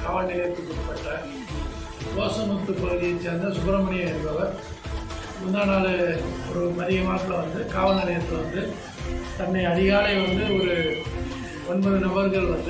காவல் நிலையத்துக்கு உட்பட்ட கோசமுத்து பகுதியைச் சேர்ந்த சுப்பிரமணியன் என்பவர் முந்தா நாள் ஒரு மதிய மாட்டில் வந்து காவல் நிலையத்தில் வந்து தன்னை அதிகாலை வந்து ஒரு ஒன்பது நபர்கள் வந்து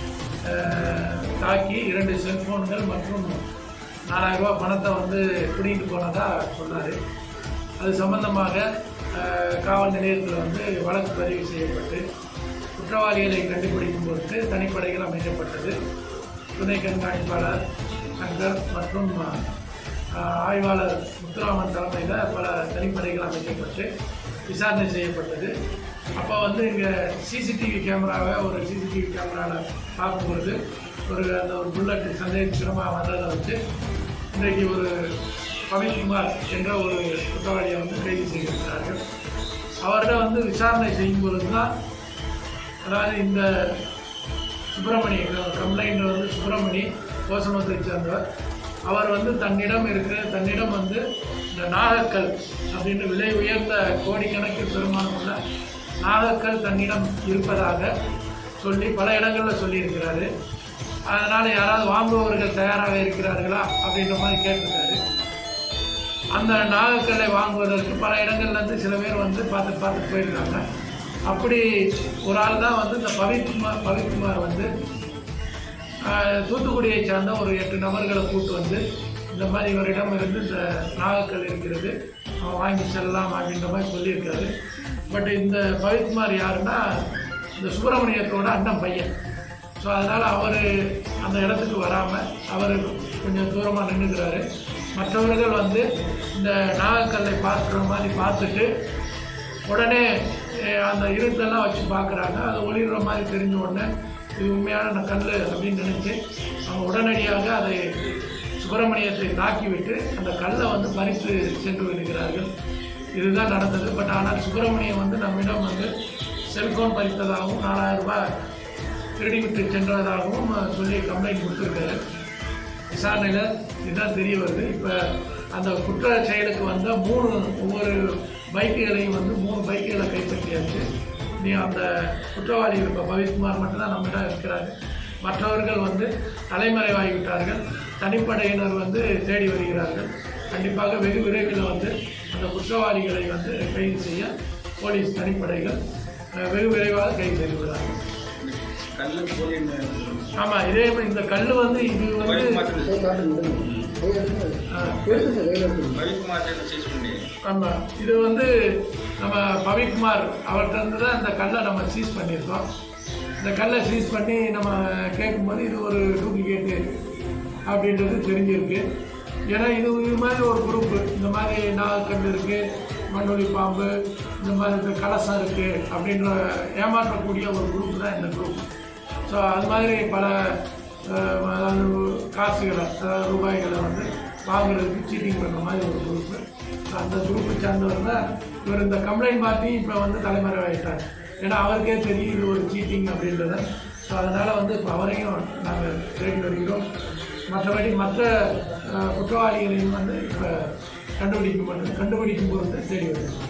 அஹ், தாக்கி இரண்டு செல்ஃபோன்கள் மற்றும் நாலாயிரம் ரூபாய் பணத்தை வந்து பிடிங்கிட்டு போனதாக சொன்னார் அது சம்பந்தமாக அஹ், காவல் நிலையத்தில் வந்து வழக்கு பதிவு செய்யப்பட்டு குற்றவாளிகளை கண்டுபிடிக்கும் பொருட்டு தனிப்படைகள் அமைக்கப்பட்டது துணை கண்காணிப்பாளர் சங்கர் மற்றும் அஹ், ஆய்வாளர் முத்துராமன் தலைமையில் பல தனிப்படைகள் அமைக்கப்பட்டு விசாரணை செய்யப்பட்டது அப்போ வந்து இங்கே சிசிடிவி கேமராவை ஒரு சிசிடிவி கேமராவில் பார்க்கும்பொழுது ஒரு அந்த ஒரு புல்லட் சந்தேகமாக வந்ததை வச்சு இன்றைக்கு ஒரு பவித்குமார் என்ற ஒரு குற்றவாளியை வந்து கைது செய்திருக்கிறார்கள் அவர்கிட்ட வந்து விசாரணை செய்யும் பொழுது தான் அதாவது இந்த சுப்பிரமணி கம்ப்ளைண்ட் வந்து சுப்பிரமணி கோசமத்தை சேர்ந்தவர் அவர் வந்து தன்னிடம் இருக்கிற தன்னிடம் வந்து இந்த நாகக்கல் அப்படின்னு விலை உயர்ந்த கோடிக்கணக்கில் பெருமானம் உள்ள நாகக்கல் தன்னிடம் இருப்பதாக சொல்லி பல இடங்களில் சொல்லியிருக்கிறாரு அதனால் யாராவது வாங்குபவர்கள் தயாராக இருக்கிறார்களா அப்படின்ற மாதிரி கேட்டிருக்காரு அந்த நாகக்கல்லை வாங்குவதற்கு பல இடங்கள்ல இருந்து சில பேர் வந்து பார்த்து பார்த்துட்டு போயிருக்காங்க அப்படி ஒரு ஆள் தான் வந்து இந்த பவித்குமார் பவித்குமார் வந்து ஆஹ், தூத்துக்குடியை சார்ந்த ஒரு எட்டு நபர்களை கூட்டு வந்து இந்த மாதிரி இவரிடம் இருந்து இந்த நாகக்கல் இருக்கிறது அவன் வாங்கி செல்லலாம் அப்படின்ற மாதிரி சொல்லியிருக்காரு பட் இந்த பவித்குமார் யாருன்னா இந்த சுப்பிரமணியத்தோட அண்ணன் பையன் ஸோ அதனால் அவர் அந்த இடத்துக்கு வராமல் அவர் கொஞ்சம் தூரமாக நின்றுக்கிறாரு மற்றவர்கள் வந்து இந்த நாகக்கல்லை பார்க்குற மாதிரி பார்த்துட்டு உடனே அஹ், அந்த இருட்டெல்லாம் வச்சு பார்க்குறாங்க அது ஒளிர்ற மாதிரி தெரிஞ்ச உடனே இது உண்மையான கல் அப்படின்னு நினச்சி அவங்க உடனடியாக அதை சுப்பிரமணியத்தை தாக்கிவிட்டு அந்த கல்லை வந்து பறித்து சென்று விடுகிறார்கள் இதுதான் நடந்தது பட் ஆனால் சுப்பிரமணியம் வந்து நம்மிடம் வந்து செல்போன் பறித்ததாகவும் நாலாயிரம் ரூபாய் திருடிவிட்டு சென்றதாகவும் அஹ், சொல்லி கம்ப்ளைண்ட் கொடுத்துருக்காரு விசாரணையில் இதுதான் தெரிய வருது இப்போ அந்த குற்ற செயலுக்கு வந்த மூணு ஒவ்வொரு பைக்குகளையும் வந்து மூணு பைக்குகளை கைப்பற்றியாச்சு நீ அந்த குற்றவாளிகள் இப்போ பவித்குமார் மட்டும்தான் நம்மிடம் இருக்கிறாரு மற்றவர்கள் வந்து தலைமறைவாகிவிட்டார்கள் தனிப்படையினர் வந்து தேடி வருகிறார்கள் கண்டிப்பாக வெகு விரைவில் வந்து அந்த குற்றவாளிகளை வந்து கைது செய்ய போலீஸ் தனிப்படைகள் அஹ், வெகு விரைவாக கைது செய்துள்ளார்கள் கல்லு போலி ஆமாம் இதே மாதிரி இந்த கல் வந்து இது வந்து ரவிக்குமார் சீஸ் பண்ணி ஆமாம் இது வந்து நம்ம பவிக்குமார் அவர்கிட்ட இருந்து தான் இந்த கல்லை நம்ம சீஸ் பண்ணியிருக்கோம் இந்த கல்லை சீஸ் பண்ணி நம்ம கேட்கும்போது இது ஒரு டூப்ளிகேட்டு அப்படின்றது தெரிஞ்சிருக்கு ஏன்னா இது இது மாதிரி ஒரு குரூப்பு இந்த மாதிரி நாகக்கல் இருக்குது மண்ணொலி பாம்பு இந்த மாதிரி இந்த கலசம் இருக்குது அப்படின்ற ஏமாற்றக்கூடிய ஒரு குரூப் தான் இந்த குரூப் ஸோ அது மாதிரி பல அஹ், அதாவது காசுகளை அதாவது ரூபாய்களை வந்து வாங்குறதுக்கு சீட்டிங் பண்ணுற மாதிரி ஒரு குரூப்பு அந்த குரூப்பை சார்ந்தவர் தான் இவர் இந்த கம்ப்ளைண்ட் பார்த்து இப்போ வந்து தலைமறைவாயிட்டார் ஏன்னா அவருக்கே தெரியும் இது ஒரு சீட்டிங் அப்படின்றத ஸோ அதனால் வந்து இப்போ அவரையும் நாங்கள் தேடி வருகிறோம் மற்றபடி மற்ற அஹ், குற்றவாளிகளையும் வந்து இப்போ கண்டுபிடிக்கும் கண்டுபிடிக்கும் பொழுது தேடி வருகிறோம்